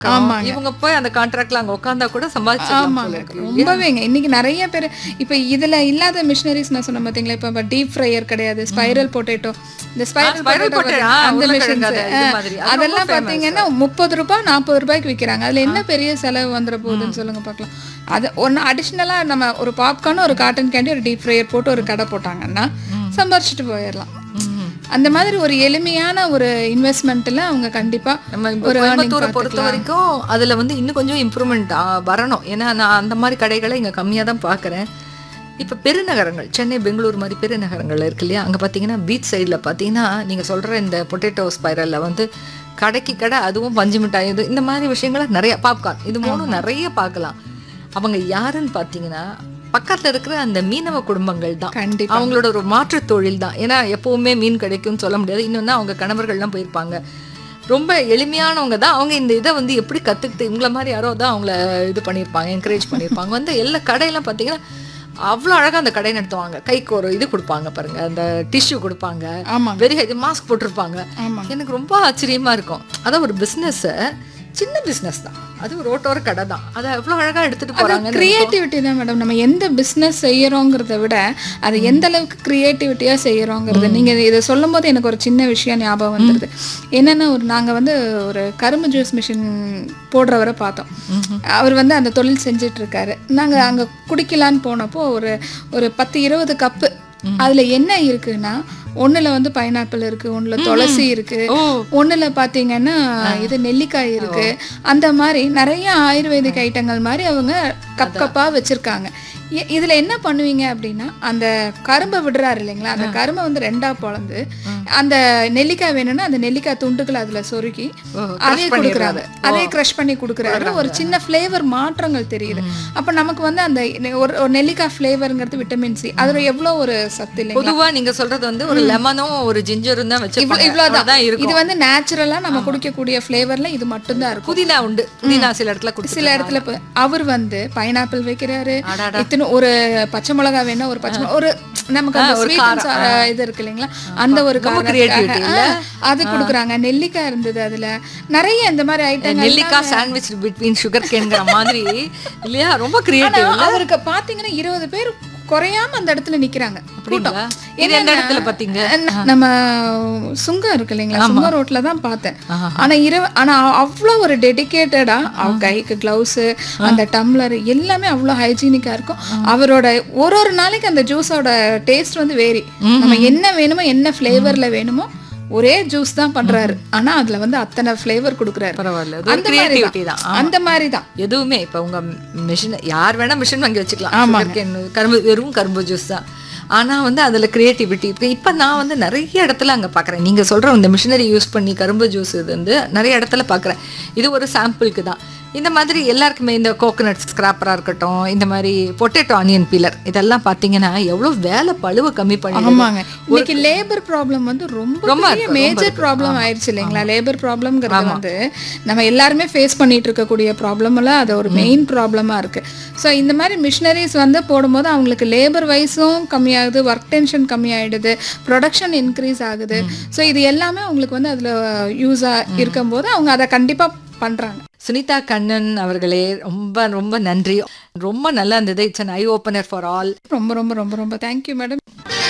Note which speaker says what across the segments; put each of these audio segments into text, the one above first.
Speaker 1: ஆமாங்க.
Speaker 2: இவங்க போய் அந்த கான்ட்ராக்ட்ல அங்க உட்கார்ந்தா கூட சம்பாதிச்சிடலாம் போல
Speaker 1: ஆமாங்க
Speaker 2: இருக்கு.
Speaker 1: ரொம்பவேங்க இன்னைக்கு நிறைய பேர் இப்போ இதுல இல்லாத மிஷினரிஸ் நான் சொன்ன பாத்தீங்களா இப்போ டீப் ஃப்ரையர் கிடையாது ஸ்பைரல் பொட்டேட்டோ இந்த ஸ்பைரல்
Speaker 2: spiral
Speaker 1: பொட்டேட்டோ
Speaker 2: potato, ஆ,
Speaker 1: அந்த
Speaker 2: உருளைக்கிழங்கு
Speaker 1: மிஷின்ஸ்
Speaker 2: அது, இது மாதிரி. அது
Speaker 1: அதெல்லாம்
Speaker 2: ரொம்ப famous.
Speaker 1: பாத்தீங்கன்னா முப்பது ரூபாய் நாற்பது ரூபாய்க்கு விற்கிறாங்க அதுல என்ன பெரிய செலவு வந்துட போகுதுன்னு சொல்லுங்க பார்க்கலாம் அது ஒன்று அடிஷ்னலாக நம்ம ஒரு பாப்கார்ன் ஒரு காட்டன் கேண்டி ஒரு டீப் ஃப்ரையர் போட்டு ஒரு கடை போட்டாங்கன்னா சம்பாரிச்சிட்டு போயிடலாம்
Speaker 2: ம்.
Speaker 1: அந்த மாதிரி ஒரு எளிமையான ஒரு இன்வெஸ்ட்மெண்ட்டில் அவங்க கண்டிப்பா
Speaker 2: நம்ம இப்போ
Speaker 1: ஒரு earning
Speaker 2: கோயம்புத்தூரை பொறுத்த
Speaker 1: பார்த்துக்கலாம்.
Speaker 2: வரைக்கும் அதுல வந்து இன்னும் கொஞ்சம் இம்ப்ரூவ்மெண்ட் வரணும் ஏன்னா நான் அந்த மாதிரி கடைகளை இங்க கம்மியா தான் பார்க்குறேன் இப்போ பெருநகரங்கள் சென்னை பெங்களூர் மாதிரி பெருநகரங்கள் இருக்கு இல்லையா அங்கே பார்த்தீங்கன்னா பீச் சைடில் பார்த்தீங்கன்னா நீங்கள் சொல்கிற இந்த பொட்டேட்டோ ஸ்பைரலில் வந்து கடைக்கு கடை அதுவும் பஞ்சு மிட்டாய் இது இந்த மாதிரி விஷயங்களை நிறைய பாப்கார்ன் இது மூணும் நிறைய பார்க்கலாம் அவங்க யாருன்னு பார்த்தீங்கன்னா பக்கத்தில் இருக்கிற அந்த மீனவ குடும்பங்கள் தான்
Speaker 1: கண்டிப்பா
Speaker 2: அவங்களோட ஒரு மாற்றுத் தொழில் தான் ஏன்னா எப்பவுமே மீன் கிடைக்கும்னு சொல்ல முடியாது இன்னொன்னா அவங்க கணவர்கள்லாம் போயிருப்பாங்க ரொம்ப எளிமையானவங்க தான் அவங்க இந்த இதை வந்து எப்படி கற்றுக்கிட்டு இவங்கள மாதிரி யாரோ தான் அவங்கள இது பண்ணியிருப்பாங்க என்கரேஜ் பண்ணியிருப்பாங்க வந்து எல்லா கடையெல்லாம் பார்த்தீங்கன்னா அவ்வளோ அழகாக அந்த கடை நடத்துவாங்க கைக்கு ஒரு இது கொடுப்பாங்க பாருங்க அந்த டிஷ்யூ கொடுப்பாங்க
Speaker 1: ஆமாங்க
Speaker 2: வெரி இது மாஸ்க் போட்டிருப்பாங்க
Speaker 1: ஆமாங்க
Speaker 2: எனக்கு ரொம்ப ஆச்சரியமா இருக்கும் அதான் ஒரு பிஸ்னஸ்ஸை சின்ன பிஸ்னஸ் தான் அது ஒரு ரோட்டோர கடை தான் அதை எவ்வளோ அழகாக எடுத்துட்டு போகிறாங்க
Speaker 1: கிரியேட்டிவிட்டி தான் மேடம் நம்ம எந்த பிஸ்னஸ் செய்யறோங்கிறத விட அது எந்த அளவுக்கு கிரியேட்டிவிட்டியா செய்யறோங்கிறது நீங்க இதை சொல்லும் போது எனக்கு ஒரு சின்ன விஷயம் ஞாபகம் வந்துருது என்னன்னா ஒரு நாங்க வந்து ஒரு கரும்பு ஜூஸ் மிஷின் போடுறவரை பார்த்தோம் அவர் வந்து அந்த தொழில் செஞ்சுட்டு இருக்காரு நாங்க அங்க குடிக்கலான்னு போனப்போ ஒரு ஒரு பத்து இருபது கப்பு அதுல என்ன இருக்குன்னா ஒண்ணுல வந்து பைனாப்பிள் இருக்கு ஒண்ணுல துளசி இருக்கு
Speaker 2: ஓ
Speaker 1: ஒண்ணுல பாத்தீங்கன்னா இது நெல்லிக்காய் இருக்கு அந்த மாதிரி நிறைய ஆயுர்வேதிக் ஐட்டங்கள் மாதிரி அவங்க கப் கப்பா வச்சிருக்காங்க இ- இதுல என்ன பண்ணுவீங்க அப்படின்னா அந்த கரும்பை விடுறாரு இல்லைங்களா அந்த கரும்பை வந்து ரெண்டா பொளந்து அந்த நெல்லிக்காய் வேணும்னா அந்த நெல்லிக்காய் துண்டுகளை அதுல சொருகி
Speaker 2: ஓ,
Speaker 1: அதே கொடுக்குறாங்க அதே க்ரஷ் பண்ணி கொடுக்குறாரு ஒரு சின்ன ஃப்ளேவர் மாற்றங்கள் தெரியுது அப்ப நமக்கு வந்து அந்த நெ- ஒரு ஒரு நெல்லிக்காய் ஃப்ளேவருங்கிறது விட்டமின் சி அதுல எவ்வளவு ஒரு சத்து இல்லைங்களா
Speaker 2: பொதுவா நீங்க சொல்றது வந்து ஒரு லெமனும் ஒரு ஜிஞ்சரும் தான்
Speaker 1: இவ்வளவு
Speaker 2: வச்சிருப்பாங்க
Speaker 1: இவ்வளவுதான்
Speaker 2: அவ்வளவுதான் இருக்கும்
Speaker 1: இது வந்து நேச்சுரலா நம்ம குடிக்கக்கூடிய ஃப்ளேவர்ல இது மட்டும்தான் இருக்கும்
Speaker 2: புதினா உண்டு புதினா சில இடத்துல குடிச்சு
Speaker 1: சில இடத்துல இப்ப அவர் வந்து பைனாப்பிள் வைக்கிறாரு
Speaker 2: அடாடா.
Speaker 1: இத்தனை ஒரு பச்சை மிளகா வேணா ஒரு பச்சை மிளகா ஒரு நமக்கு அந்த sweet and sour, இது இருக்கு இல்லைங்களா அந்த ஒரு
Speaker 2: ரொம்ப
Speaker 1: காரணத்துக்காக,
Speaker 2: creativity
Speaker 1: ஆ, அது குடுக்குறாங்க நெல்லிக்காய் இருந்தது அதுல நிறைய இந்த மாதிரி ஐட்டங்கள்
Speaker 2: நெல்லிக்காய் சாண்ட்விச் பிட்வீன் சுகர் கேன்ங்கிற மாதிரி இல்லையா ரொம்ப
Speaker 1: ஆனா
Speaker 2: கிரியேட்டிவ்
Speaker 1: அவருக்கு பாத்தீங்கன்னா இருபது பேர் குறையாம அந்த இடத்துல நிக்கிறாங்க
Speaker 2: அப்படிங்களா இது எந்த இடத்துல பாத்தீங்க
Speaker 1: ந- நம்ம சுங்கம் இருக்கு இல்லைங்களா சுங்க ரோட்ல தான் பார்த்தேன் ஆனா இரவு ஆனா அவ்வளோ ஒரு டெடிகேட்டடா அவ கைக்கு கிளவுஸ் அந்த டம்ளர் எல்லாமே அவ்வளோ ஹைஜீனிக்கா இருக்கும் அவரோட ஒரு ஒரு நாளைக்கு அந்த ஜூஸோட டேஸ்ட் வந்து வேரி நம்ம என்ன வேணுமோ என்ன ஃப்ளேவர்ல வேணுமோ ஒரே ஜூஸ் தான் பண்றாரு ஆனா அதுல வந்து அத்தனை ஃப்ளேவர் கொடுக்குறாரு
Speaker 2: பரவாயில்ல அது ஒரு
Speaker 1: அந்த மாதிரி
Speaker 2: கிரியேட்டிவிட்டி தான் ஆமா.
Speaker 1: அந்த மாதிரி தான்
Speaker 2: எதுவுமே இப்போ உங்க மிஷின் யார் வேணா மிஷின் வாங்கி வச்சுக்கலாம் sugarcane, கரும்பு வெறும் கரும்பு ஜூஸ் தான் ஆனா வந்து அதுல கிரியேட்டிவிட்டி இருக்கு இப்போ நான் வந்து நிறைய இடத்துல அங்க பார்க்குறேன் நீங்க சொல்ற இந்த மிஷினரி யூஸ் பண்ணி கரும்பு ஜூஸ் இது வந்து நிறைய இடத்துல பார்க்குறேன் இது ஒரு சாம்பிளுக்கு தான் இந்த மாதிரி எல்லாருக்குமே இந்த கோகோனட் ஸ்கிராப்பராக இருக்கட்டும் இந்த மாதிரி பொட்டேட்டோ ஆனியன் பீலர் இதெல்லாம் பார்த்தீங்கன்னா எவ்வளோ வேலை பழுவை கம்மி பண்ணி
Speaker 1: ஆமாங்க இன்னைக்கு லேபர் ப்ராப்ளம் வந்து ரொம்ப
Speaker 2: ரொம்ப
Speaker 1: பெரிய
Speaker 2: இருக்கு, ரொம்ப
Speaker 1: மேஜர்
Speaker 2: இருக்கு.
Speaker 1: ப்ராப்ளம் ஆயிடுச்சு இல்லைங்களா லேபர் ப்ராப்ளம்ங்கிறது வந்து நம்ம எல்லாருமே ஃபேஸ் பண்ணிட்டு இருக்கக்கூடிய ப்ராப்ளம்ல அது ஒரு மெயின் ப்ராப்ளமா இருக்கு ஸோ இந்த மாதிரி மிஷினரிஸ் வந்து போடும்போது அவங்களுக்கு லேபர் வைஸும் கம்மியாகுது ஒர்க் டென்ஷன் கம்மியாயிடுது ப்ரொடக்ஷன் இன்க்ரீஸ் ஆகுது ஸோ இது எல்லாமே அவங்களுக்கு வந்து அதுல யூஸாக இருக்கும்போது அவங்க அதை கண்டிப்பா பண்றாங்க
Speaker 2: சுனிதா கண்ணன் அவர்களே ரொம்ப ரொம்ப நன்றி ரொம்ப நல்லா இருந்தது it's an eye opener for all
Speaker 1: ரொம்ப ரொம்ப ரொம்ப ரொம்ப தேங்க்யூ மேடம்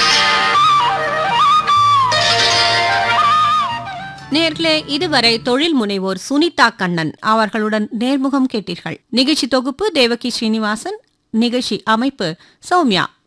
Speaker 3: நேர்களே இதுவரை தொழில் முனைவோர் சுனிதா கண்ணன் அவர்களுடன் நேர்முகம் கேட்டீர்கள் நிகழ்ச்சி தொகுப்பு தேவகி ஸ்ரீனிவாசன் நிகழ்ச்சி அமைப்பு சௌமியா